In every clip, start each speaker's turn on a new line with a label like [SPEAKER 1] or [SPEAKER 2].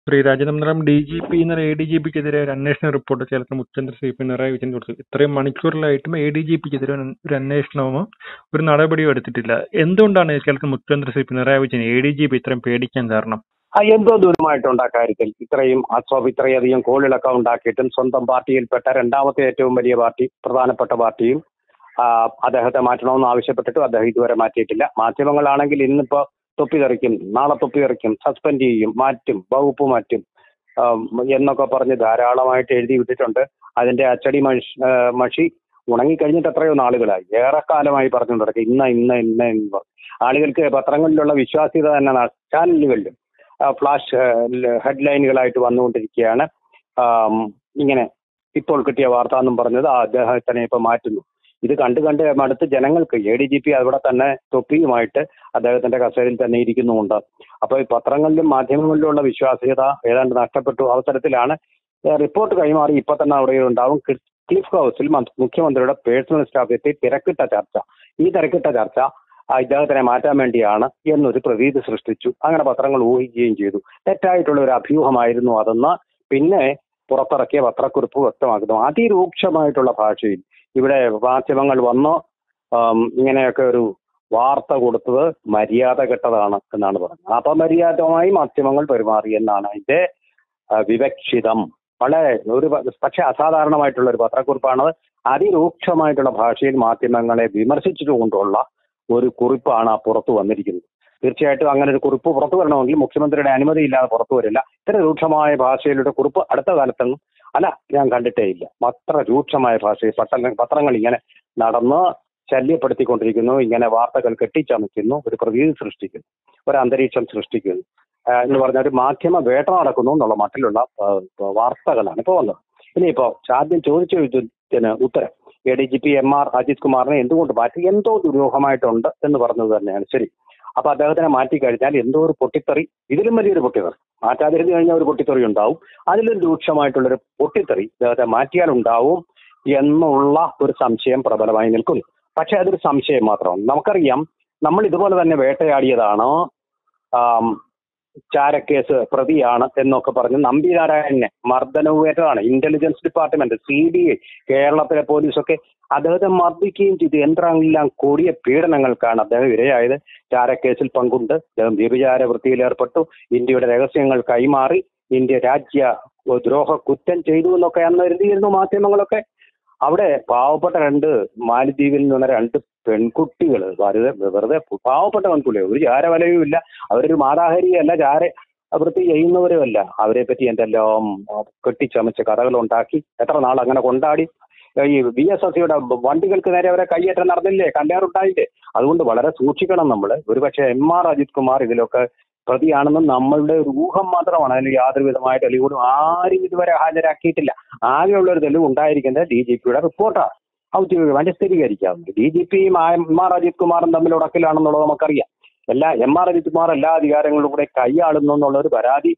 [SPEAKER 1] ശ്രീരാജ് നമ്മുടെ D G P ഇന്നലെ A D G പിക്കെതിരെ ഒരു അന്വേഷണ റിപ്പോർട്ട് കേരളത്തിൽ മുഖ്യമന്ത്രി ശ്രീ പിണറായി വിജയൻ കൊടുത്തു ഇത്രയും മണിക്കൂറിലായിട്ടും എ ഡി ജി പിക്കെതിരെ ഒരു അന്വേഷണമോ ഒരു നടപടിയോ എടുത്തിട്ടില്ല എന്തുകൊണ്ടാണ് കേരളത്തിൽ മുഖ്യമന്ത്രി Sri Pinarayi Vijayan A D G P ഇത്രയും പേടിക്കാൻ കാരണം
[SPEAKER 2] ആ എന്തോ ദൂരമായിട്ടുണ്ട് ആ കാര്യത്തിൽ ഇത്രയും അസോബ് ഇത്രയധികം കോളിളക്കം ഉണ്ടാക്കിയിട്ടും സ്വന്തം പാർട്ടിയിൽപ്പെട്ട രണ്ടാമത്തെ ഏറ്റവും വലിയ പാർട്ടി പ്രധാനപ്പെട്ട പാർട്ടിയും ആ, അദ്ദേഹത്തെ മാറ്റണമെന്ന് ആവശ്യപ്പെട്ടിട്ടും അദ്ദേഹം ഇതുവരെ മാറ്റിയിട്ടില്ല മാധ്യമങ്ങളാണെങ്കിൽ ഇന്നിപ്പോ തൊപ്പി തെറിക്കും നാളെ തൊപ്പി തെറിക്കും സസ്പെൻഡ് ചെയ്യും മാറ്റും വകുപ്പ് മാറ്റും ആ, എന്നൊക്കെ പറഞ്ഞ് ധാരാളമായിട്ട് എഴുതി വിട്ടിട്ടുണ്ട് അതിന്റെ അച്ചടി മഷി ആ, മഷി ഉണങ്ങിക്കഴിഞ്ഞിട്ട് എത്രയോ നാളുകളായി ഏറെക്കാലമായി പറഞ്ഞു തുടങ്ങി ഇന്ന ഇന്ന ഇന്ന എന്ന് പറഞ്ഞു ആളുകൾക്ക് പത്രങ്ങളിലുള്ള വിശ്വാസ്യത തന്നെ ന- ചാനലുകളിലും ആ, ഫ്ലാഷ് ഹെഡ്ലൈനുകളായിട്ട് വന്നുകൊണ്ടിരിക്കുകയാണ് ആം, ഇങ്ങനെ ഇപ്പോൾ കിട്ടിയ വാർത്ത എന്നും പറഞ്ഞത് ആ അദ്ദേഹത്തിനെ ഇപ്പൊ മാറ്റുന്നു ഇത് കണ്ട് കണ്ട് മടുത്ത് ജനങ്ങൾക്ക് എ ഡി ജി പി അവിടെ തന്നെ തൊപ്പിയുമായിട്ട് അദ്ദേഹത്തിന്റെ കസേരയിൽ തന്നെ ഇരിക്കുന്നുമുണ്ട് അപ്പൊ ഈ പത്രങ്ങളിലും മാധ്യമങ്ങളിലുമുള്ള വിശ്വാസ്യത ഏതാണ്ട് നഷ്ടപ്പെട്ടു അവസരത്തിലാണ് ഏഹ്, റിപ്പോർട്ട് കൈമാറി ഇപ്പൊ തന്നെ അവിടെ ഉണ്ടാവും ക്ലി- ക്ലിഫ് ഹൗസിൽ മന്ത്രി- മുഖ്യമന്ത്രിയുടെ പേഴ്സണൽ സ്റ്റാഫ് എത്തി തിരക്കിട്ട ചർച്ച ഈ തിരക്കിട്ട ചർച്ച ആ ഇദ്ദേഹത്തിനെ മാറ്റാൻ വേണ്ടിയാണ് എന്നൊരു പ്രതീതി സൃഷ്ടിച്ചു അങ്ങനെ പത്രങ്ങൾ ഊഹിക്കുകയും ചെയ്തു തെറ്റായിട്ടുള്ള ഒരു അഭ്യൂഹമായിരുന്നു അതെന്ന് പിന്നെ പുറത്തിറക്കിയ പത്രക്കുറിപ്പ് വ്യക്തമാക്കുന്നു അതിരൂക്ഷമായിട്ടുള്ള ഭാഷയിൽ ഇവിടെ മാധ്യമങ്ങൾ വന്ന് ആം, ഇങ്ങനെയൊക്കെ ഒരു വാർത്ത കൊടുത്തത് മര്യാദ കെട്ടതാണ് എന്നാണ് പറഞ്ഞത് അപമര്യാദമായി മാധ്യമങ്ങൾ പെരുമാറി എന്നാണ് അതിന്റെ ആ, വിവക്ഷിതം വളരെ ഒരു പ- പക്ഷെ അസാധാരണമായിട്ടുള്ള ഒരു പത്രക്കുറിപ്പാണത് അതിരൂക്ഷമായിട്ടുള്ള ഭാഷയിൽ മാധ്യമങ്ങളെ വിമർശിച്ചുകൊണ്ടുള്ള ഒരു കുറിപ്പാണ് ആ പുറത്തു വന്നിരിക്കുന്നത് തീർച്ചയായിട്ടും അങ്ങനെ ഒരു കുറിപ്പ് പുറത്തു വരണമെങ്കിൽ മുഖ്യമന്ത്രിയുടെ അനുമതി ഇല്ലാതെ പുറത്തു വരില്ല ഇത്ര രൂക്ഷമായ ഭാഷയിലൂടെ കുറിപ്പ് അടുത്ത കാലത്തൊന്നും അല്ല ഞാൻ കണ്ടിട്ടേ ഇല്ല അത്ര രൂക്ഷമായ ഭാഷയിൽ പട്ടങ്ങൾ പത്രങ്ങൾ ഇങ്ങനെ നടന്ന് ശല്യപ്പെടുത്തിക്കൊണ്ടിരിക്കുന്നു ഇങ്ങനെ വാർത്തകൾ കെട്ടിച്ചമയ്ക്കുന്നു ഒരു പ്രതീതി സൃഷ്ടിക്കുന്നു ഒരു അന്തരീക്ഷം സൃഷ്ടിക്കുന്നു ആ, എന്ന് പറഞ്ഞ ഒരു മാധ്യമ വേട്ട നടക്കുന്നു എന്നുള്ള മട്ടിലുള്ള ആ, വാർത്തകളാണ് ഇപ്പോൾ വന്നത് ഇനിയിപ്പോ ആദ്യം ചോദിച്ച ചോദ്യത്തിന് ഉത്തരം A D G P M R Ajith കുമാറിനെ എന്തുകൊണ്ട് മാറ്റി എന്തോ ദുരൂഹമായിട്ടുണ്ട് എന്ന് പറഞ്ഞത് തന്നെയാണ് ശരി അപ്പൊ അദ്ദേഹത്തിനെ മാറ്റി കഴിഞ്ഞാൽ എന്തോ ഒരു പൊട്ടിത്തെറി ഇതിലും വലിയൊരു പൊട്ടിത്തെറി മാറ്റാതിരുന്നു കഴിഞ്ഞാൽ ഒരു പൊട്ടിത്തെറി ഉണ്ടാവും അതിലും രൂക്ഷമായിട്ടുള്ളൊരു പൊട്ടിത്തെറി അദ്ദേഹത്തെ മാറ്റിയാൽ ഉണ്ടാവും എന്നുള്ള ഒരു സംശയം പ്രബലമായി നിൽക്കുന്നു പക്ഷെ അതൊരു സംശയം മാത്രമാണ് നമുക്കറിയാം നമ്മൾ ഇതുപോലെ തന്നെ വേട്ടയാടിയതാണ് ആം, ചാരക്കേസ് പ്രതിയാണ് എന്നൊക്കെ പറഞ്ഞ് നമ്പിനാരായണനെ മർദ്ദനവുമേറ്റതാണ് intelligence department C B I കേരളത്തിലെ പോലീസൊക്കെ അദ്ദേഹത്തെ മർദ്ദിക്കുകയും ചെയ്തു എന്തെല്ലാം കൊടിയ പീഡനങ്ങൾക്കാണ് അദ്ദേഹം ഇരയായത് ചാരക്കേസിൽ പങ്കുണ്ട് അദ്ദേഹം വ്യഭിചാര വൃത്തിയിൽ ഏർപ്പെട്ടു ഇന്ത്യയുടെ രഹസ്യങ്ങൾ കൈമാറി ഇന്ത്യ രാജ്യ ദ്രോഹ കുറ്റം ചെയ്തു എന്നൊക്കെ അന്ന് എഴുതിയിരുന്നു മാധ്യമങ്ങളൊക്കെ അവിടെ പാവപ്പെട്ട രണ്ട് മാലദ്വീപിൽ നിന്ന് വന്ന രണ്ട് പെൺകുട്ടികൾ വെറുതെ വെറുതെ പാവപ്പെട്ട പെൺകുട്ടികൾ ഒരു ചാരവലയും ഇല്ല അവരൊരു മാതാഹരിയല്ല ചാര വൃത്തി ചെയ്യുന്നവരുമല്ല അവരെ പറ്റി എന്തെല്ലാം ആ, കെട്ടിച്ചമച്ച് കഥകൾ ഉണ്ടാക്കി എത്ര നാൾ അങ്ങനെ കൊണ്ടാടി ഈ ബി എസ് എസ് സിയുടെ വണ്ടികൾക്ക് നേരെ അവരെ കയ്യേറ്റം നടന്നില്ലേ കല്ലേറുണ്ടായില്ലേ അതുകൊണ്ട് വളരെ സൂക്ഷിക്കണം നമ്മൾ ഒരുപക്ഷെ എം ആർ അജിത് കുമാർ ഇതിലൊക്കെ പ്രതിയാണെന്ന് നമ്മളുടെ ഒരു ഊഹം മാത്രമാണ് അതിന് യാതൊരു വിധമായ തെളിവുകളും ആരും ഇതുവരെ ഹാജരാക്കിയിട്ടില്ല ആകെയുള്ള ഒരു തെളിവ് ഉണ്ടായിരിക്കുന്നത് ഡി ജി പിയുടെ റിപ്പോർട്ടാണ് ഔദ്യോഗികമായിട്ട് സ്ഥിരീകരിക്കാവുന്നത് ഡി ജി പിയും എം ആർ അജിത് കുമാറും തമ്മിൽ ഉടക്കിലാണെന്നുള്ളത് നമുക്കറിയാം എല്ലാ എം ആർ അജിത് കുമാർ എല്ലാ അധികാരങ്ങളും കൂടെ കൈയാളുന്നു എന്നുള്ള ഒരു പരാതി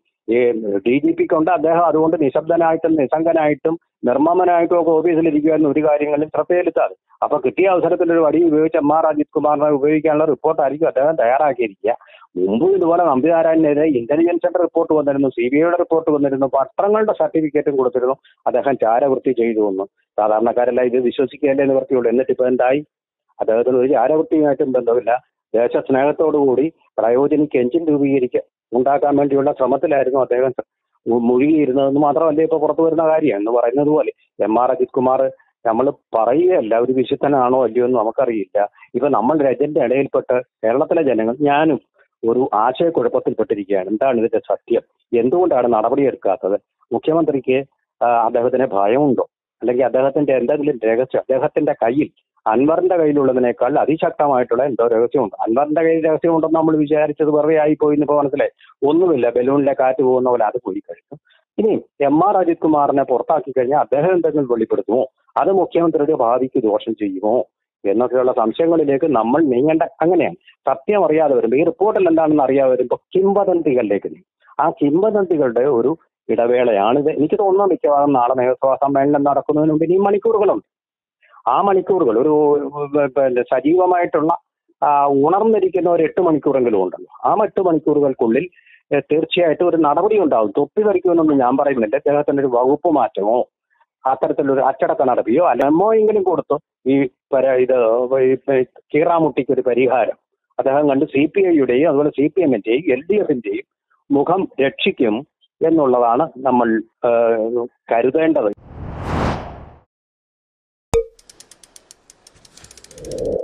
[SPEAKER 2] ഡി ജി പിക്ക് ഉണ്ട് അദ്ദേഹം അതുകൊണ്ട് നിശബ്ദനായിട്ടും നിസ്സംഗനായിട്ടും നിർമ്മമനായിട്ടും ഒക്കെ ഓഫീസിലിരിക്കുവാൻ ഒരു കാര്യങ്ങളും ശ്രദ്ധയിലെത്താതെ അപ്പൊ കിട്ടിയ അവസരത്തിൽ ഒരു വടി ഉപയോഗിച്ച് എം ആർ അജിത് കുമാറിനെ ഉപയോഗിക്കാനുള്ള റിപ്പോർട്ടായിരിക്കും അദ്ദേഹം തയ്യാറാക്കിയിരിക്കുക മുമ്പ് ഇതുപോലെ നമ്പിനാരായണനെതിരെ ഇന്റലിജൻസിന്റെ റിപ്പോർട്ട് വന്നിരുന്നു സി ബി ഐയുടെ റിപ്പോർട്ട് വന്നിരുന്നു പത്രങ്ങളുടെ സർട്ടിഫിക്കറ്റും കൊടുത്തിരുന്നു അദ്ദേഹം ചാരവൃത്തി ചെയ്തു എന്ന് സാധാരണക്കാരെല്ലാം ഇത് വിശ്വസിക്കുകയല്ലേ നിവർത്തിയുള്ളൂ എന്നിട്ട് ഇപ്പൊ എന്തായി അദ്ദേഹത്തിന് ഒരു ചാരവൃത്തിയുമായിട്ടും ബന്ധമില്ല ദേശസ്നേഹത്തോടുകൂടി ക്രയോജനിക് എഞ്ചിൻ രൂപീകരിക്കുക ഉണ്ടാക്കാൻ വേണ്ടിയുള്ള ശ്രമത്തിലായിരുന്നു അദ്ദേഹം മു- മുഴുകിയിരുന്നതെന്ന് മാത്രമല്ല ഇപ്പൊ പുറത്തു വരുന്ന കാര്യം എന്ന് പറയുന്നത് പോലെ എം ആർ അജിത് കുമാർ നമ്മൾ പറയുകയല്ല ഒരു വിശുദ്ധനാണോ അല്ലയോ എന്ന് നമുക്കറിയില്ല ഇപ്പൊ നമ്മൾ രജന്റെ ഇടയിൽപ്പെട്ട് കേരളത്തിലെ ജനങ്ങൾ ഞാനും ഒരു ആശയക്കുഴപ്പത്തിൽപ്പെട്ടിരിക്കുകയാണ് എന്താണ് ഇതിന്റെ സത്യം എന്തുകൊണ്ടാണ് നടപടിയെടുക്കാത്തത് മുഖ്യമന്ത്രിക്ക് ആ, അദ്ദേഹത്തിന് ഭയമുണ്ടോ അല്ലെങ്കിൽ അദ്ദേഹത്തിന്റെ എന്തെങ്കിലും രഹസ്യം അദ്ദേഹത്തിന്റെ കയ്യിൽ അൻവറിന്റെ കയ്യിലുള്ളതിനേക്കാൾ അതിശക്തമായിട്ടുള്ള എന്തോ രഹസ്യമുണ്ട് അൻവറിന്റെ കയ്യിൽ രഹസ്യമുണ്ടെന്ന് നമ്മൾ വിചാരിച്ചത് വെറുതെ ആയി പോയി എന്ന് മനസ്സിലായി ഒന്നുമില്ല ബലൂണിലെ കാറ്റ് പോകുന്ന പോലെ അത് പോയി കഴിഞ്ഞു ഇനി എം ആർ അജിത് കുമാറിനെ പുറത്താക്കി കഴിഞ്ഞാൽ അദ്ദേഹം എന്തെങ്കിലും വെളിപ്പെടുത്തുമോ അത് മുഖ്യമന്ത്രിയുടെ ഭാവിക്ക് ദോഷം ചെയ്യുമോ എന്നൊക്കെയുള്ള സംശയങ്ങളിലേക്ക് നമ്മൾ നീങ്ങേണ്ട അങ്ങനെയാണ് സത്യം അറിയാതെ വരുമ്പോൾ ഈ റിപ്പോർട്ടിൽ എന്താണെന്ന് അറിയാതെ വരുമ്പോൾ കിംവദന്തികളിലേക്ക് നീങ്ങും ആ കിംവദന്തികളുടെ ഒരു ഇടവേളയാണിത് എനിക്ക് തോന്നുന്നു മിക്കവാറും നാളെ നിയമസഭാ സമ്മേളനം നടക്കുന്നതിന് മുമ്പ് ഇനിയും മണിക്കൂറുകളുണ്ട് ആ മണിക്കൂറുകൾ ഒരു ഒരു പിന്നെ സജീവമായിട്ടുള്ള ആ, ഉണർന്നിരിക്കുന്ന ഒരു എട്ട് മണിക്കൂറെങ്കിലും ഉണ്ടല്ലോ ആ എട്ട് മണിക്കൂറുകൾക്കുള്ളിൽ ഏഹ് തീർച്ചയായിട്ടും ഒരു നടപടി ഉണ്ടാവും തൊപ്പി പറിക്കുമെന്നൊന്നും ഞാൻ പറയുന്നില്ല അദ്ദേഹത്തിന് ഒരു വകുപ്പ് മാറ്റമോ അത്തരത്തിലൊരു അച്ചടക്ക നടപടിയോ അല്ല മെമ്മോ എങ്കിലും കൊടുത്തു ഈ പര- ഇത് ഈ കീറാമുട്ടിക്ക് ഒരു പരിഹാരം അദ്ദേഹം കണ്ട് സി പി ഐയുടെയും അതുപോലെ സി പി എമ്മിന്റെയും എൽ ഡി എഫിന്റെയും മുഖം രക്ഷിക്കും എന്നുള്ളതാണ് നമ്മൾ ഏഹ്, കരുതേണ്ടത്